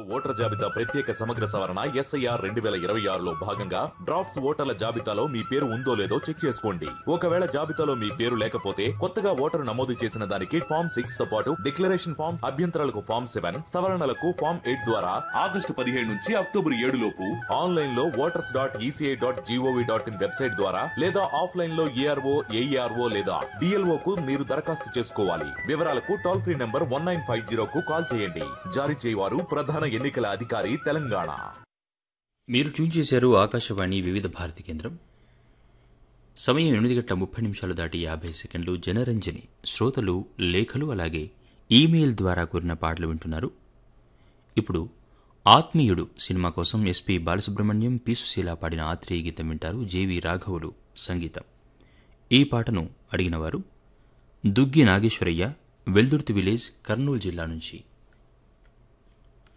voter జాబితా ప్రత్యేక సమగ్ర సవరణ ఎస్ఐఆర్ రెండు వేల ఇరవై ఆరులో భాగంగా డ్రాఫ్ట్స్ ఓటర్ల జాబితాలో మీ పేరు ఉందో లేదో చెక్ చేసుకోండి ఒకవేళ జాబితాలో మీ పేరు లేకపోతే కొత్తగా ఓటరు నమోదు చేసిన దానికి ఫామ్ సిక్స్ తో పాటు డిక్లరేషన్ ఫామ్ అభ్యంతరాలకు ఫామ్ సెవెన్ సవరణలకు ఫామ్ ఎయిట్ ద్వారా ఆగస్టు పదిహేడు నుంచి అక్టోబర్ ఏడు లోపు ఆన్లైన్ లో voters dot ECI dot GOV dot in website ద్వారా లేదా ఆఫ్లైన్ లో ఏఆర్ఓ ఏఈఆర్ఓ లేదా డిఎల్ఓ కు మీరు దరఖాస్తు చేసుకోవాలి వివరాలకు toll free number one nine five zero కు కాల్ చేయండి జారీ చేయవారు ప్రధాన ఎన్నికల అధికారి తెలంగాణ మీరు ట్యూన్ చేశారు ఆకాశవాణి వివిధ భారతి కేంద్రం సమయం ఎనిమిది గంటల ముప్పై నిమిషాలు దాటి యాభై సెకండ్లు జనరంజని శ్రోతలు లేఖలు అలాగే ఈమెయిల్ ద్వారా కూరిన పాటలు వింటున్నారు ఇప్పుడు ఆత్మీయుడు సినిమా కోసం ఎస్పి బాలసుబ్రహ్మణ్యం పి సుశీల పాడిన ఆత్రేయ గీతం వింటారు జేవి రాఘవులు సంగీతం ఈ పాటను అడిగినవారు దుగ్గి నాగేశ్వరయ్య వెల్దుర్తి విలేజ్ కర్నూలు జిల్లా నుంచి